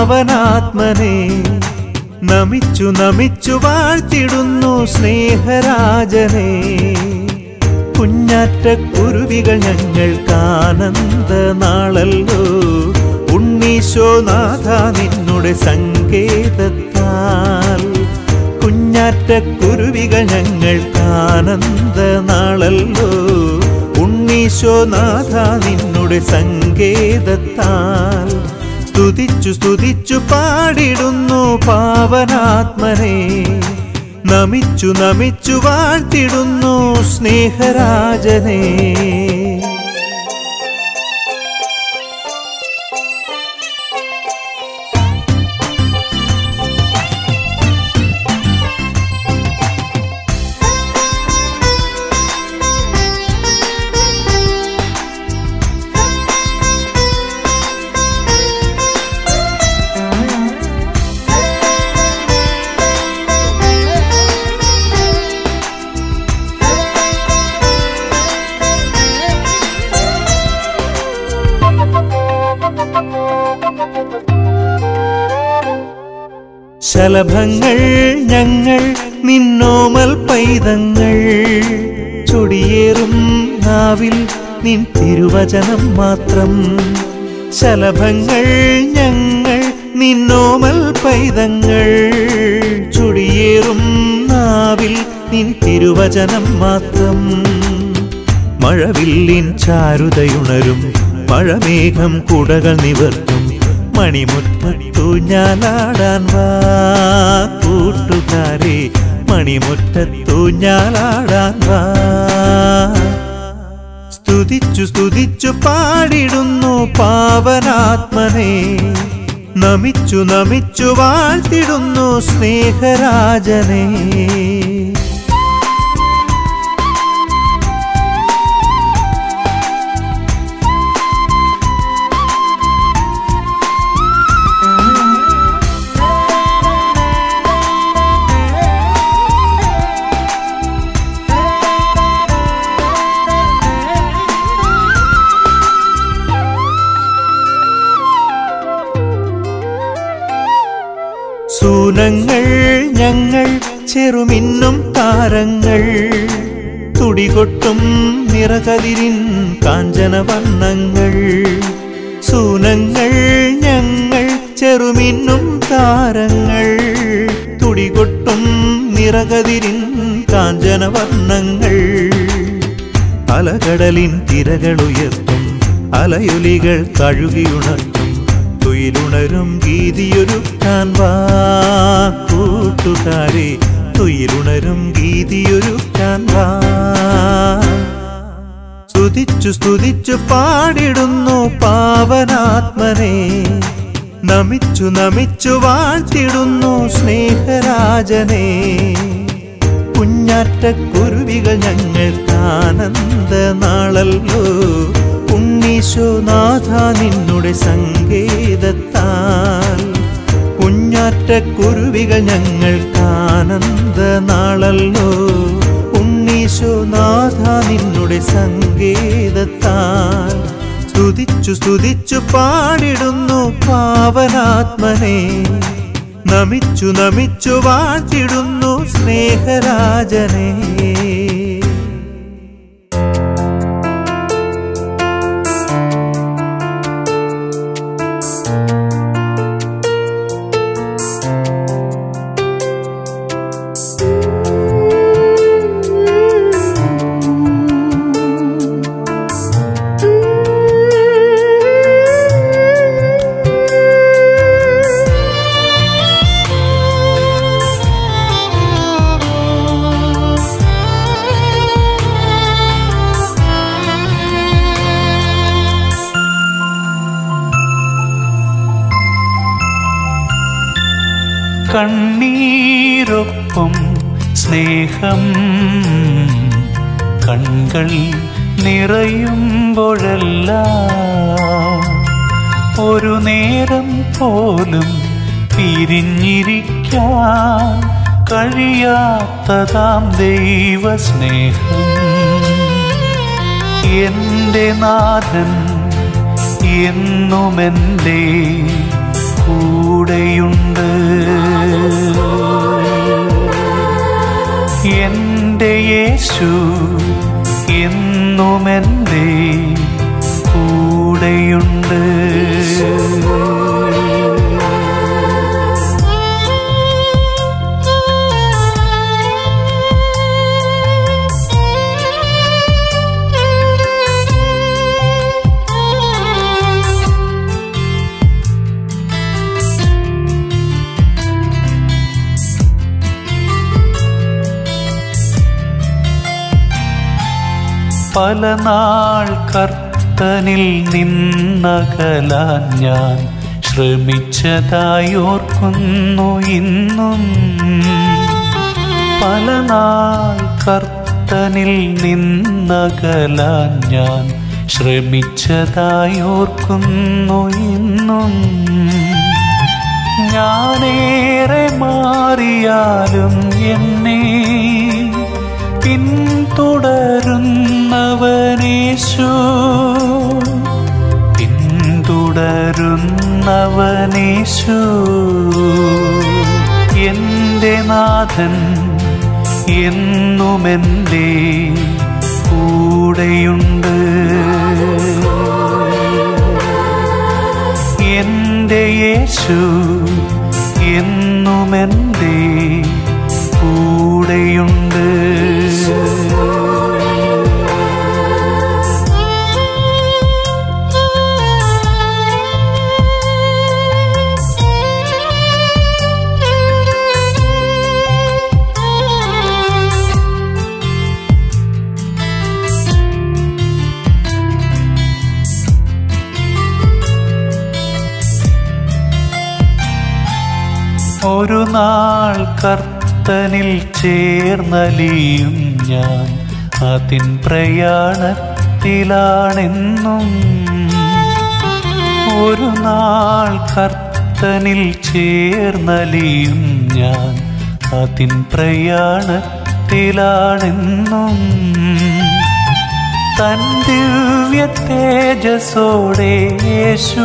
പാവനാത്മനെ നമിച്ചു നമിച്ചു വാഴ്ത്തിടുന്നു സ്നേഹരാജനെ കുഞ്ഞാറ്റ കുരുവികൾ ഞങ്ങൾക്കാനന്ദ നാളല്ലോ ഉണ്ണീശോനാഥ നിന്നുടെ സങ്കേതത്താൽ കുഞ്ഞാറ്റ കുരുവികൾ ഞങ്ങൾക്കാനന്ദ നാളല്ലോ ഉണ്ണീശോനാഥ നിന്നുടെ സങ്കേതത്താൽ സ്തുതിച്ചു സ്തുതിച്ചു പാടിടുന്നു പാവനാത്മനെ നമിച്ചു നമിച്ചു വാഴ്ത്തിടുന്നു സ്നേഹരാജനെ ശലഭങ്ങൾ ഞങ്ങൾ നിന്നോമൽ പൈതങ്ങൾ ചൊടിയേറും നാവിൽ നിൻ തിരുവചനം മാത്രം ശലഭങ്ങൾ ഞങ്ങൾ നിന്നോമൽ പൈതങ്ങൾ ചൊടിയേറും നാവിൽ നിൻ തിരുവചനം മാത്രം മഴവില്ലിൻ ചാരുതയുണരും മഴമേഘം കുടകൾ നിവർത്തും മണിമുറ്റത്തു ഞാലാടാൻ വാ കൂട്ടുകാരെ മണിമുറ്റത്തു ഞാലാടാൻ വാ സ്തുതിച്ചു സ്തുതിച്ചു പാടിടുന്നു പാവനാത്മനെ നമിച്ചു നമിച്ചു വാഴ്ത്തിടുന്നു സ്നേഹരാജനെ സൂനങ്ങൾ ഞങ്ങൾ ചെറുമിന്നും താരങ്ങൾ തുടികൊട്ടും നിറകതിരിൻ കാഞ്ചന വർണ്ണങ്ങൾ സൂനങ്ങൾ ഞങ്ങൾ ചെറുമിന്നും താരങ്ങൾ തുടികൊട്ടും നിറകതിരിൻ കാഞ്ചന വർണ്ണങ്ങൾ അലകടലിൻ തിരകളുയർത്തും അലയൊലികൾ കഴുകിയുണർത്തും തുയിലുണരും ഗീതിയൊരുക്കാൻ വാ കൂട്ടുകാരെ തുയിലുണരും ഗീതിയൊരുക്കാൻ വാ സ്തുതിച്ചു സ്തുതിച്ചു പാടിടുന്നു പാവനാത്മനെ നമിച്ചു നമിച്ചു വാഴ്ത്തിടുന്നു സ്നേഹരാജനെ കുഞ്ഞാറ്റ കുരുവികൾ ഞങ്ങൾക്കാനന്ദ നാളല്ലോ ഉണ്ണീശോനാഥ നിന്നുടെ സങ്കേതത്താൽ കുഞ്ഞാറ്റ കുരുവികൾ ഞങ്ങൾക്കാനന്ദ നാളല്ലോ ഉണ്ണീശോനാഥ നിന്നുടെ സങ്കേതത്താൽ സ്തുതിച്ചു സ്തുതിച്ചു പാടിടുന്നു പാവനാത്മനെ നമിച്ചു നമിച്ചു വാഴ്ത്തിടുന്നു സ്നേഹരാജനെ കണ്ണീരൊപ്പം സ്നേഹം കൺകൾ നിറയുമ്പോഴല്ല ഒരു നേരം പോലും പിരിഞ്ഞിരിക്കാൻ കഴിയാത്തതാം ദൈവസ്നേഹം എൻ്റെ നാഥൻ എന്നുമെൻ്റെ കൂടെയുണ്ട് കൂടെയുണ്ട് എൻ്റെ യേശു എന്നുമെൻ്റെ കൂടെയുണ്ട് പല നാൾ കർത്തനിൽ നിന്നകലാൻ ഞാൻ ശ്രമിച്ചതായി ഓർക്കുന്നു ഇന്നും പല നാൾ കർത്തനിൽ നിന്നകലാൻ ഞാൻ ശ്രമിച്ചതായി ഓർക്കുന്നു ഇന്നും ഞാനേറെ മാറിയാലും എന്നെ പിന്തുടരുന്നവനേശു പിന്തുടരുന്നവനേശു എൻ്റെ നാഥൻ എന്നുമെൻ്റെ കൂടെയുണ്ട് എൻ്റെ യേശു എന്നുമെൻ്റെ കൂടെയുണ്ട് ഒരു നാൾ കർത്തനിൽ ചേർന്നലിയും ഞാൻ അതിൻ പ്രയാണത്തിലാണെന്നും ഒരു നാൾ കർത്തനിൽ ചേർന്നലിയും ഞാൻ അതിൻ പ്രയാണത്തിലാണെന്നും തൻ ദിവ്യ തേജസ്സോടെ യേശു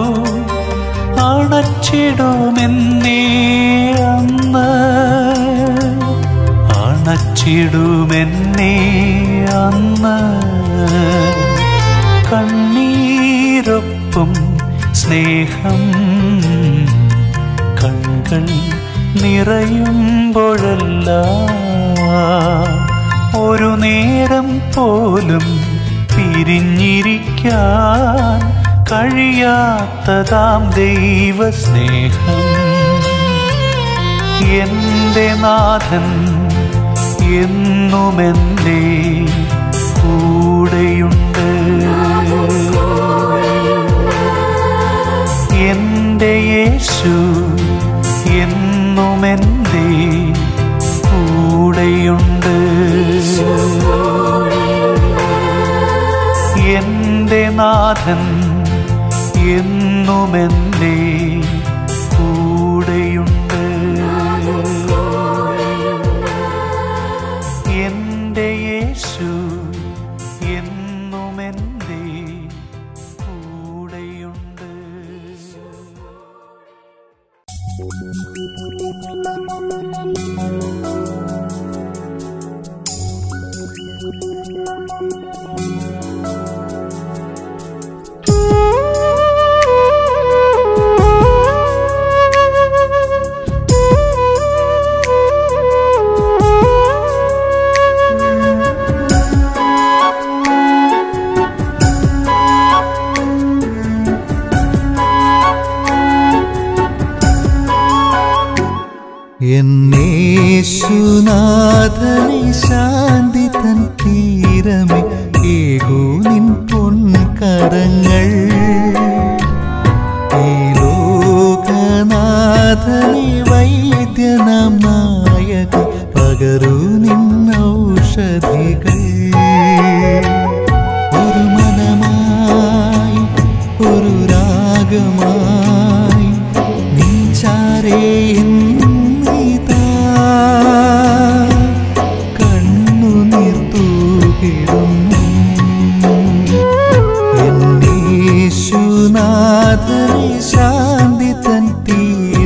അണച്ചിടുമെന്നേ അന്ന് അണച്ചിടുമെന്നേ അന്ന് കണ്ണീരൊപ്പം സ്നേഹം കൺകൾ നിറയുമ്പോഴല്ല ഒരു നേരം പോലും പിരിഞ്ഞിരിക്കാൻ കഴിയാത്തതാം ദൈവസ്നേഹം എൻ്റെ നാഥൻ എന്നുമെൻ്റെ കൂടെയുണ്ട് എൻ്റെ യേശു എന്നുമെൻ്റെ കൂടെയുണ്ട് എൻ്റെ നാഥൻ എന്നുമെൻ്റെ കൂടെയുണ്ട് എൻ്റെ യേശു എന്നുമെൻ്റെ കൂടെയുണ്ട് എന്നേശുനാഥനെ ശാന്തി തൻ തീരമേ ഏകൂ നിൻ പൊൻകരങ്ങൾ ഈ ലോകനാഥനെ വൈദ്യനാം നായക പകരൂ നിൻ ഔഷധികൾ ഒരു മനമായി ഒരു രാഗമായി നീ ചാരേ എന്നിതാ കണ്ണുനീർ തൂകിടുന്നു എന്നീശുനാഥനെ ശാന്തി തൻ തീ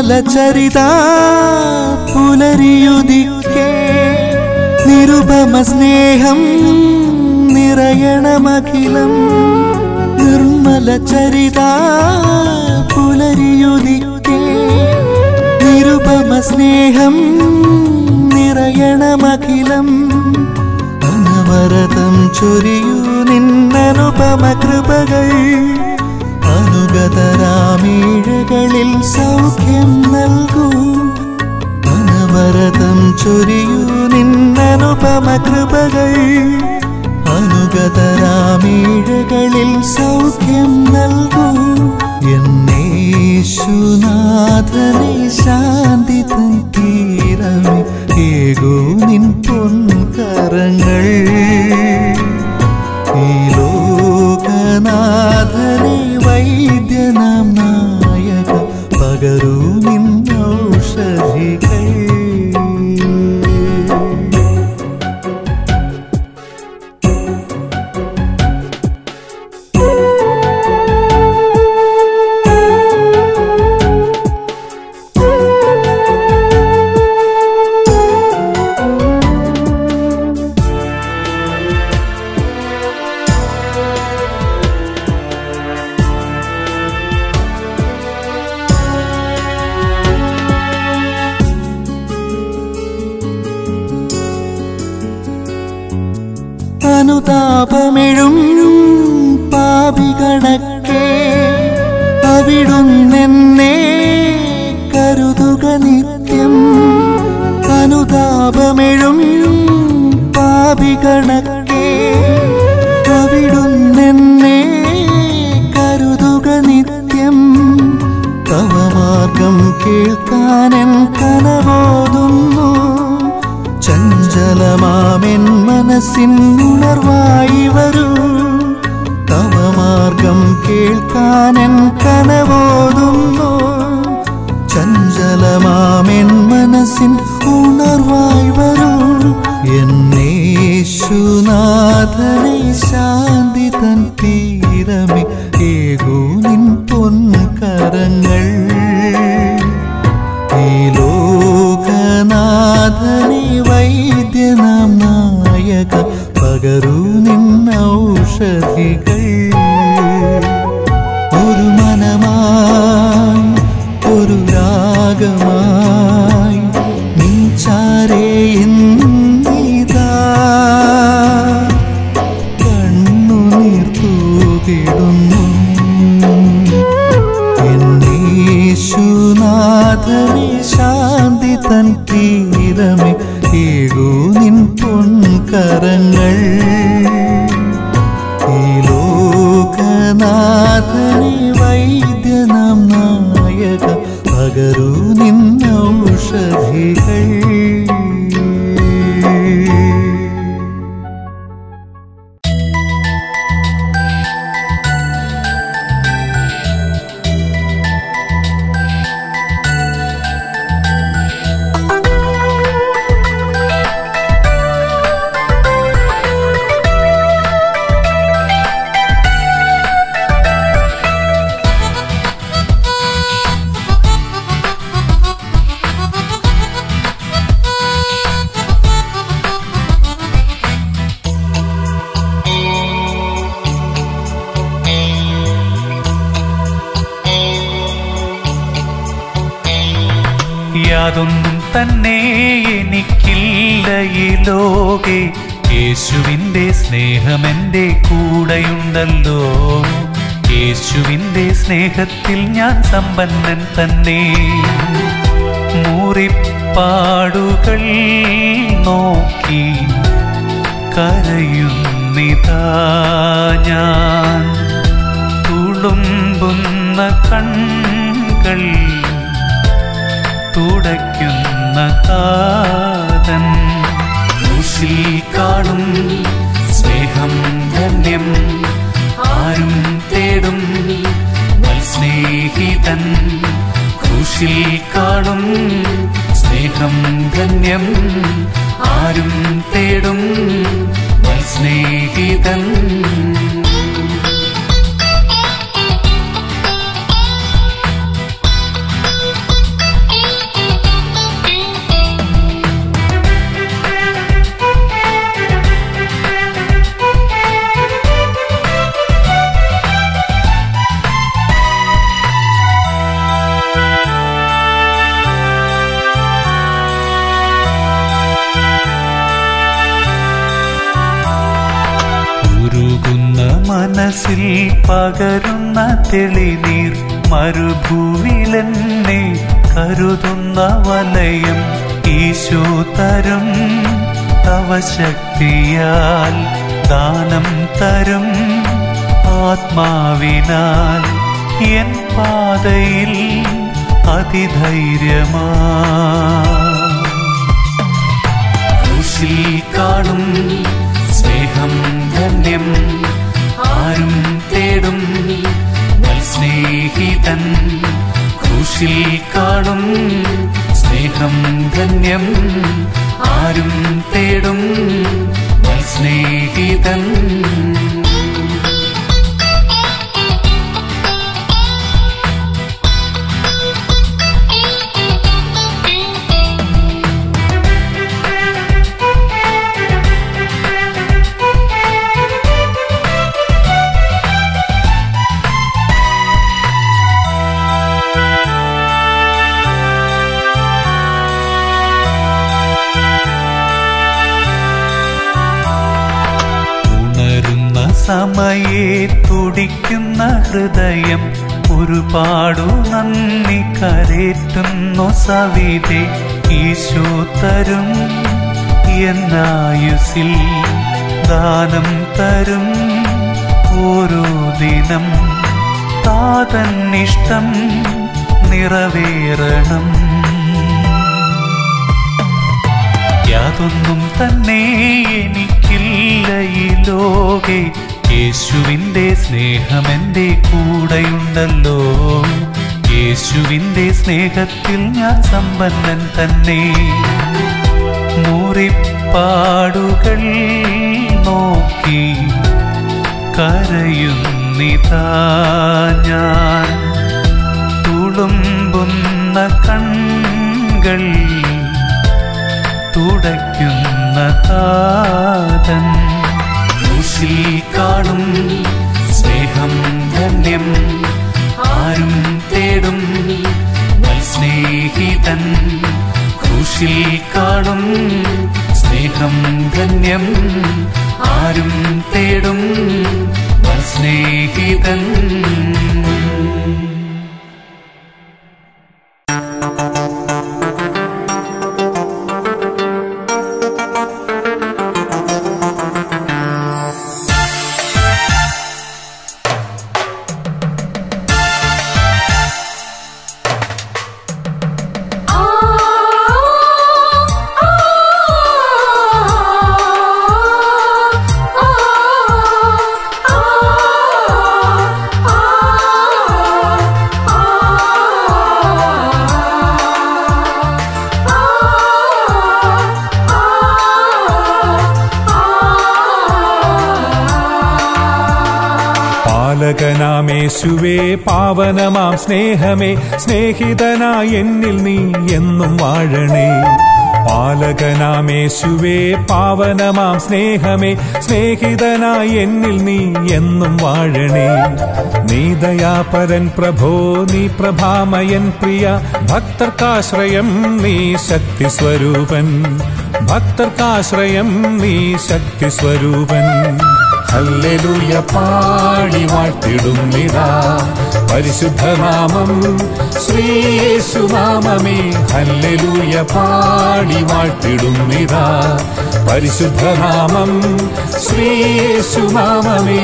നിർമ്മല ചരിത പുലരിയുദിക്കേ നിരുപമ സ്നേഹം നിറയണമഖിലം നിർമ്മല ചരിത പുലരിയുദിക്കേ നിരുപമ സ്നേഹം നിറയണമഖിലം അനവരതം ചൊരിയൂ നിന്നനുപമ കൃപകൾ അനുഗതരാമീഴകളിൽ സൗഖ്യം നൽകൂ അനവരതം ചൊരിയൂ നിന്നനുപമ കൃപകൾ അനുഗതരാമീഴകളിൽ സൗഖ്യം നൽകൂ എന്നേശുനാഥനെ ശാന്തി തൻ തീരമേ ഏകോ നിൻ പൊൻകരങ്ങൾ ഈ ലോകനാഥനെ വൈദ്യനാം നായക പകരൂ നിൻ ഔഷധികൾ അനുതാപമിഴും പാപികണക്കെ അവിടുന്നെന്നെ കരുതുക നിത്യം അനുതാപമിഴും പാപികണക്കെ അവിടുന്നെന്നെ കരുതുക നിത്യം തവമാർഗം കേൾക്കാനൻ കനവോതുന്നു ചഞ്ചലമാമെൻ മനസ്സിൻ ഉണർവായി വരൂ തവമാർഗം കേൾക്കാനൻ കനവോതുന്നു ചഞ്ചലമാമെൻ മനസ്സിൻ ഉണർവായി വരൂ എന്നേശുനാഥനെ ശാന്തി തൻ തീരമേ ഏകൂ നിൻ പൊൻകരങ്ങൾ ഈ ലോകനാഥനെ വൈദ്യനാം നായക പകരൂ നിൻ ഔഷധികൾ ഒരു മനമായി ഒരു രാഗമായി നീ ചാരേ ഇന്നിതാ കണ്ണുനീർ തൂകിടുന്നു എന്നീശുനാഥനെ ശാന്തി തൻ തീരമേ ഏകൂ നിൻ പൊൻകരങ്ങൾ ഈ ലോകനാഥനെ വൈദ്യനാം നായക പകരൂ നിൻ ഔഷധികൾ യാതൊന്നും തന്നെ എനിക്കില്ല ഈ ലോകെ യേശുവിൻ്റെ സ്നേഹമെൻ്റെ കൂടെയുണ്ടല്ലോ യേശുവിൻ്റെ സ്നേഹത്തിൽ ഞാൻ സമ്പന്നൻ തന്നെ മുറിപ്പാടുകൾ നോക്കി കരയുന്നിതാ ഞാൻ തുളുമ്പുന്ന കൺകൾ തുടയ്ക്കുന്ന കാതൻ ക്രൂശിൽ കാണും സ്നേഹം ധന്യം ആരും തേടും സ്നേഹിതൻ ക്രൂശിൽ കാണും സ്നേഹം ധന്യം ആരും തേടും സ്നേഹിതൻ തേജസ്സിൽ പകരുന്ന തെളിനീർ മരുഭൂവിലെന്നെ കരുതുന്ന വലയം ഈശോ തരും തവ ശക്തിയാൽ ദാനം തരും ആത്മാവിനാൽ എൻ പാതയിൽ അതിധൈര്യമാ ക്രൂശിൽ കാണും സ്നേഹം ധന്യം ആരും തേടും സ്നേഹിതൻ ക്രൂശിൽ കാണും സ്നേഹം ധന്യം ആരും തേടും സ്നേഹിതൻ ഉണരുന്ന സമയേ തുടിക്കുന്ന ഹൃദയം ഒരുപാടു നന്ദി കരേറ്റുന്നു സവിതെ ഈശോ തരും എന്നായുസിൽ ദാനം തരും ഓരോ ദിനം താതന്നിഷ്ടം നിറവേറണം യാതൊന്നും തന്നെ എനിക്കില്ല ഈ ലോകെ യേശുവിൻ്റെ സ്നേഹം എൻ്റെ കൂടെയുണ്ടല്ലോ യേശുവിൻ്റെ സ്നേഹത്തിൽ ഞാൻ സമ്പന്നൻ തന്നെ മുറിപ്പാടുകൾ നോക്കി കരയുന്നിതാ ഞാൻ തുളുമ്പുന്ന കൺകൾ തുടയ്ക്കുന്ന താതൻ ക്രൂശിൽ കാണും സ്നേഹം ധന്യം ആരും തേടും സ്നേഹിതൻ ക്രൂശിൽ കാണും സ്നേഹം ധന്യം ആരും തേടും സ്നേഹിതൻ പാലകനാമേശുവേ പാവനമാം സ്നേഹമേ സ്നേഹിതനായി എന്നിൽ നീ എന്നും വാഴണേ പാലകനാമേശുവേ പാവനമാം സ്നേഹമേ സ്നേഹിതനായി എന്നിൽ നീ എന്നും വാഴണേ നീ ദയാപരൻ പ്രഭോ നീ പ്രഭാമയൻ പ്രിയ ഭക്തർക്കാശ്രയം നീ ശക്തി സ്വരൂപൻ ഭക്തർക്കാശ്രയം നീ ശക്തി സ്വരൂപൻ ഹല്ലേലൂയ പാടി വാഴ്ത്തിടുന്നിതാ പരിശുദ്ധനാമം ശ്രീയേശുനാമമേ ഹല്ലേലൂയ പാടി വാഴ്ത്തിടുന്നിതാ പരിശുദ്ധനാമം ശ്രീയേശുനാമമേ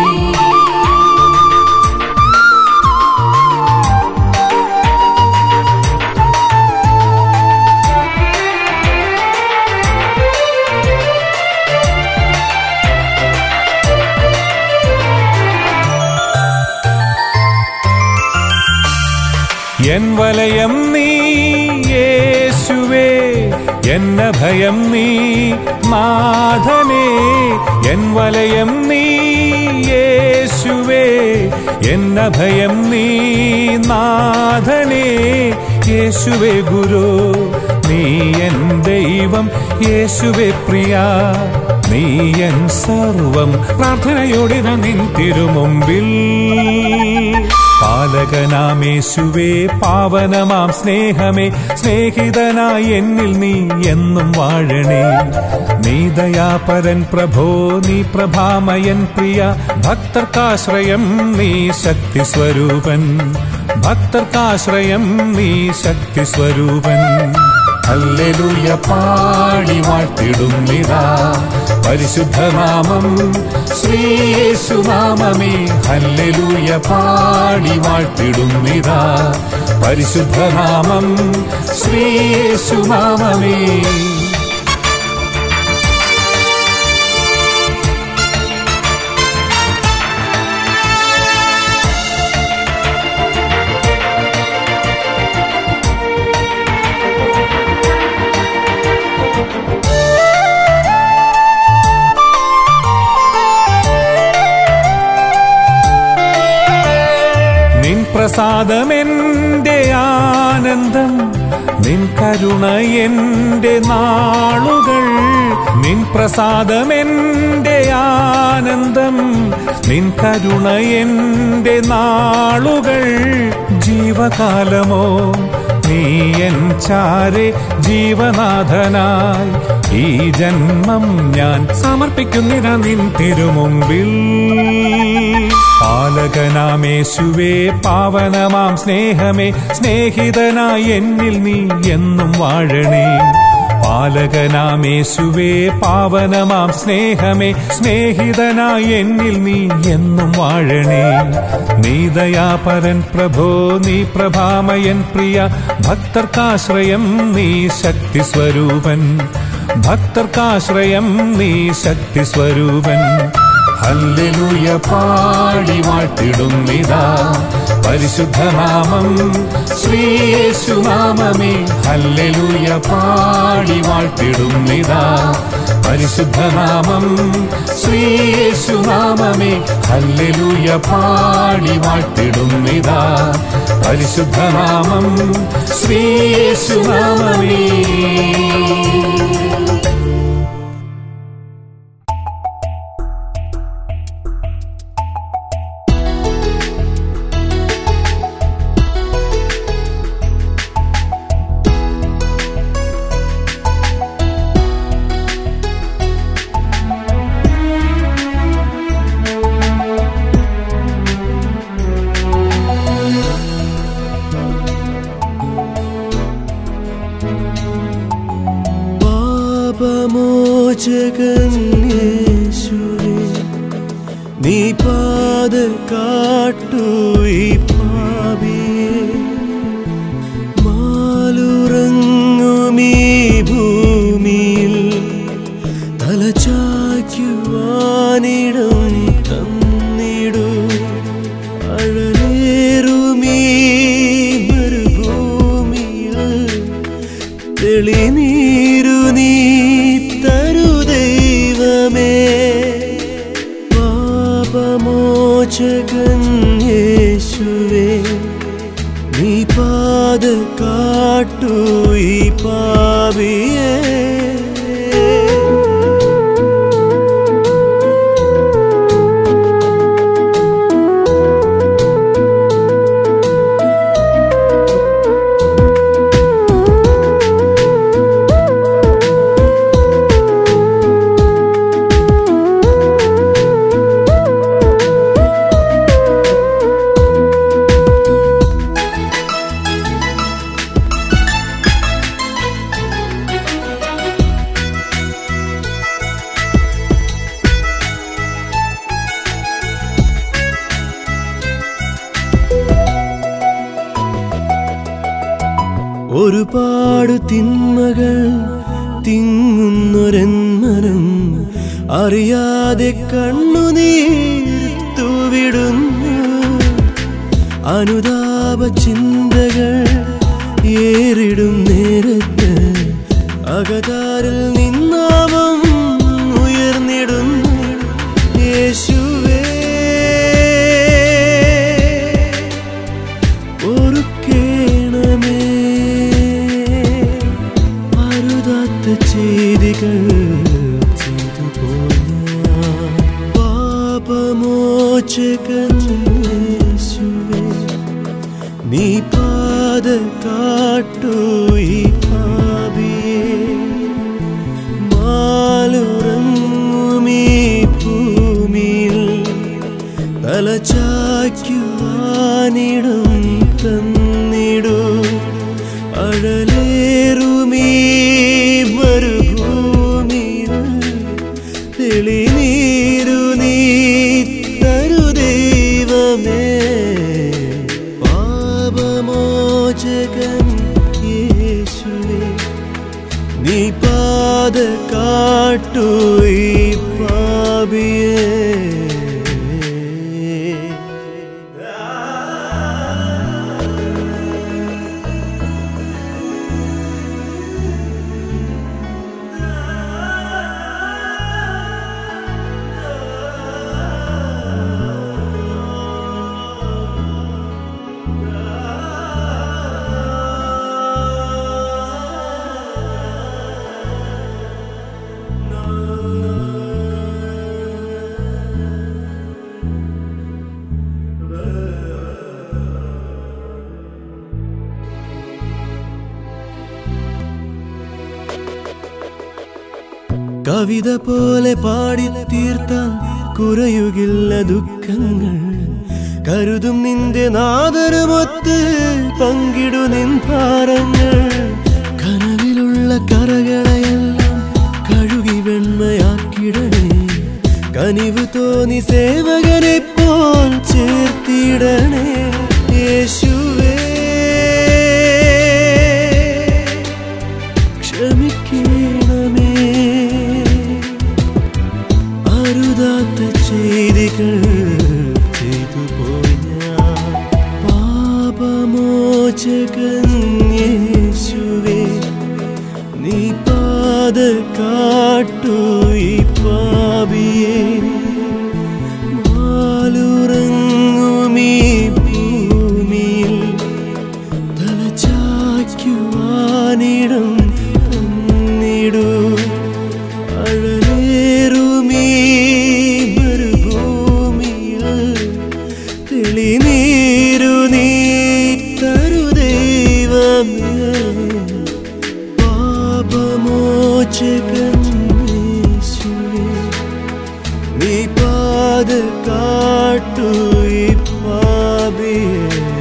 എൻ വലയം നീ യേശുവേ എന്ന ഭയം നീ നാഥനേ എൻ വലയം നീ യേശുവേ എന്ന ഭയം നീ നാഥനേ യേശുവേ ഗുരു നീ എൻ ദൈവം യേശുവേ പ്രിയ നീ എൻ സർവം പ്രാർത്ഥനയോടെ നിൻ തിരുമുമ്പിൽ പാല പാലകനാമേശുവേ പാവനമാം സ്നേഹമേ സ്നേഹിതനായി എന്നിൽ നീ എന്നും വാഴണേ നീ ദയാപരൻ പ്രഭോ നീ പ്രഭാമയൻ പ്രിയ ഭക്തർക്കാശ്രയം നീ ശക്തി സ്വരൂപൻ ഭക്തർക്കാശ്രയം നീ ശക്തി സ്വരൂപൻ ഹല്ലേലൂയ പാടി വാഴ്ത്തിടുന്നിതാ പരിശുദ്ധനാമം ശ്രീയേശുനാമമേ ഹല്ലേലൂയ പാടി വാഴ്ത്തിടുന്നിതാ പരിശുദ്ധനാമം ശ്രീയേശുനാമമേ നിൻ പ്രസാദമെന്റെ ആനന്ദം നിൻ കരുണ എന്റെ നാളുകൾ നിൻ പ്രസാദമെന്റെ ആനന്ദം നിൻ കരുണ എന്റെ നാളുകൾ ജീവകാലമോ നീ എൻ ചാരെ ജീവനാഥനായി ഈ ജന്മം ഞാൻ സമർപ്പിക്കുന്നിര നിൻ തിരുമുമ്പിൽ പാലകനാമേശുവേ പാവനമാം സ്നേഹമേ സ്നേഹിതനായി എന്നിൽ നീ എന്നും വാഴണേ പാലകനാമേശുവേ പാവനമാം സ്നേഹമേ സ്നേഹിതനായി എന്നിൽ നീ എന്നും വാഴണേ നീ ദയാപരൻ പ്രഭോ നീ പ്രഭാമയൻ പ്രിയ ഭക്തർക്കാശ്രയം നീ ശക്തി സ്വരൂപൻ ഭക്തർക്കാശ്രയം നീ ശക്തി സ്വരൂപൻ ഹല്ലേലൂയ പാടി വാഴ്ത്തിടുന്നിതാ പരിശുദ്ധനാമം ശ്രീയേശുനാമമേ ഹല്ലേലൂയ പാടി വാഴ്ത്തിടുന്നിതാ പരിശുദ്ധനാമം ശ്രീയേശുനാമമേ ഹല്ലേലൂയ പാടി വാഴ്ത്തിടുന്നിതാ പരിശുദ്ധനാമം ശ്രീയേശുനാമമേ പാപമോചകന്യേശുവേ നീ പാത കാട്ടു ഈ പാപിയെ മാലുറങ്ങുമീ ഭൂമിയിൽ തലചായ്ക്കുവാനിടം തന്നിടൂ അഴലേറുമീ മരുഭൂമിയിൽ തെളിനീരു നീ തരു ദൈവമേ പാപമോചകൻ യേശുവേ നീ പാത കാട്ടു ഈ പാപിയേ ഒരുപാട് തിന്മകൾ തിങ്ങുന്നൊരെന്മനം അറിയാതെ കണ്ണുനീർത്തുവിടുന്നു അനുതാപ ചിന്തകൾ ഏറിടും നേരത്ത് അകതാരിൽ നിന്നാമം ഉയർന്നിടുന്നു യേശുവേ ഒരുക്കേണമേ അരുതാത്ത ചെയ്തികൾ ചെയ്തു പോയ പാപമോചകൻ യേശുവേ നീ പാത കാട്ടു ഈ പാപിയെ മാലുറങ്ങുമീ ഭൂമിയിൽ തലചായ്ക്കുവാനിടം തന്നിടൂ അഴലേറുമീ മരുഭൂമിയിൽ തെളിനീരു നീ തരു ദൈവമേ പാപമോചകൻ യേശുവേ നീ പാത കാട്ടു ഈ പാപിയേ കവിത പോലെ പാടി തീർത്താൽ കുറയുകില്ല ദുഃഖങ്ങൾ കരുതും നിന്റെ നാദരുമൊത്ത് പങ്കിടു നിൻ ഭാരങ്ങൾ കനവിലുള്ള കറകളെയെല്ലാം കഴുകി വെണ്മയാക്കിടണേ കനിവ് തോന്നി സേവകനെ പോൽ ചേർത്തിടണേ യേശുവേ ക്ഷമിക്കണമേ അരുതാത്ത ചെയ്തികൾ ചെയ്തു പോയി ഞാൻ പാപമോചകൻ യേശുവേ നീ പാത കാട്ടു ഈ പാപിയെ മാലുറങ്ങുമീ ഭൂമിയിൽ തലചായ്ക്കുവാനിടം തന്നിടൂ അഴലേറുമീ മരുഭൂമിയിൽ തെളിനീരു നീ തരു ദൈവമേ പാപമോചകൻ യേശുവേ നീ പാത കാട്ടു ഈ പാപിയേ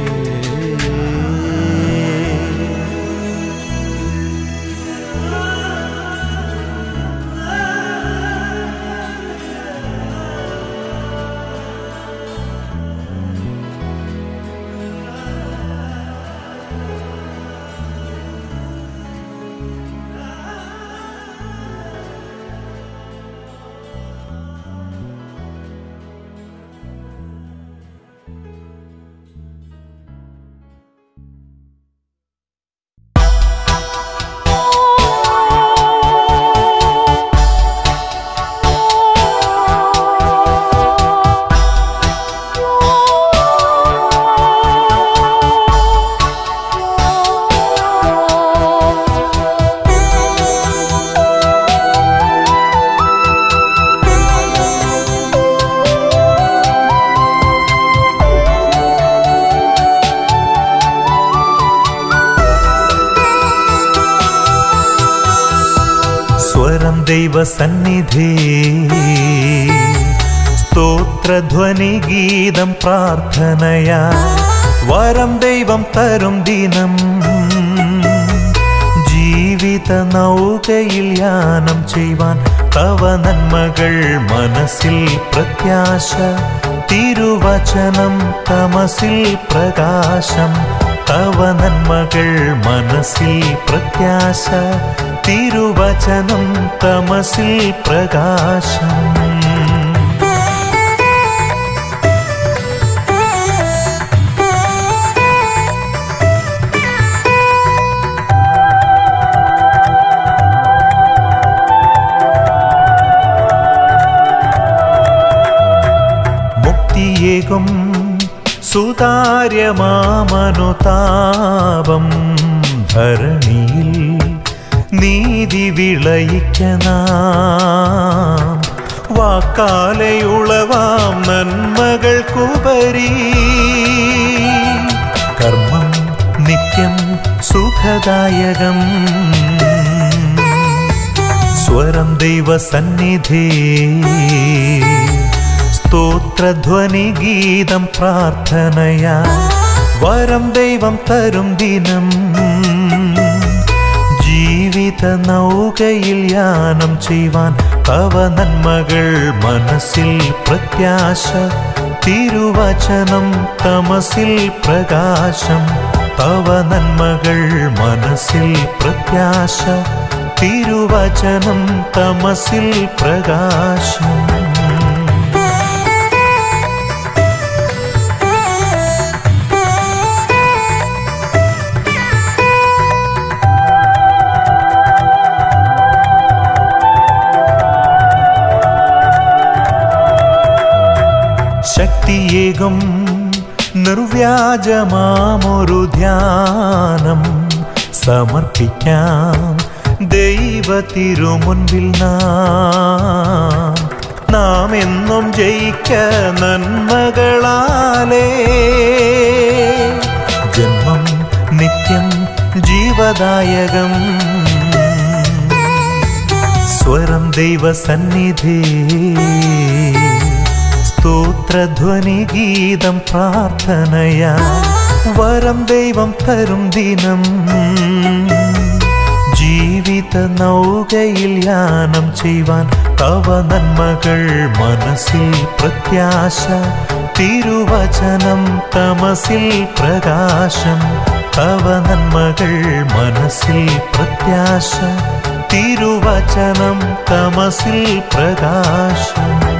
സ്വരം ദൈവസന്നിധി സ്തോത്രധ്വനി ഗീതം പ്രാർത്ഥനയാ വരം ദൈവം തരും ദിനം ജീവിത നൗകയിൽ യാനം ചെയ്യുവാൻ തവ നന്മകൾ മനസ്സിൽ പ്രത്യാശ തിരുവചനം തമസിൽ പ്രകാശം തവ നന്മകൾ മനസ്സിൽ പ്രത്യാശ തിരുവചനം തമസിൽ പ്രകാശം മുക്തിയേകും സുതാര്യമാമനുതാപം ധരണിയിൽ നീതി വിളയിക്കനാം വാക്കാലയുളവാം നന്മകൾക്കുപരി കർമ്മം നിത്യം സുഖദായകം സ്വരം ദൈവസന്നിധി സ്തോത്രധ്വനി ഗീതം പ്രാർത്ഥനയാ വരം ദൈവം തരും ദിനം ജീവിത നൗകയിൽ യാനം ചെയ്യുവാൻ തവ നന്മകൾ മനസ്സിൽ പ്രത്യാശ തിരുവചനം തമസിൽ പ്രകാശം തവ നന്മകൾ മനസ്സിൽ പ്രത്യാശ തിരുവചനം തമസിൽ പ്രകാശം ശക്തിയേകും നിർവ്യാജമാമൊരു ധ്യാനം സമർപ്പിക്കാം ദൈവ തിരുമുൻപിൽ നാം നാം എന്നും ജയിക്ക നന്മകളാലേ ജന്മം നിത്യം ജീവദായകം സ്വരം ദൈവസന്നിധി സ്തോത്രധ്വനി ഗീതം പ്രാർത്ഥനയാ വരം ദൈവം തരും ദിനം ജീവിത നൗകയിൽ യാനം ചെയ്യുവാൻ തവ നന്മകൾ മനസ്സിൽ പ്രത്യാശ തിരുവചനം തമസിൽ പ്രകാശം തവ നന്മകൾ മനസ്സിൽ പ്രത്യാശ തിരുവചനം തമസിൽ പ്രകാശം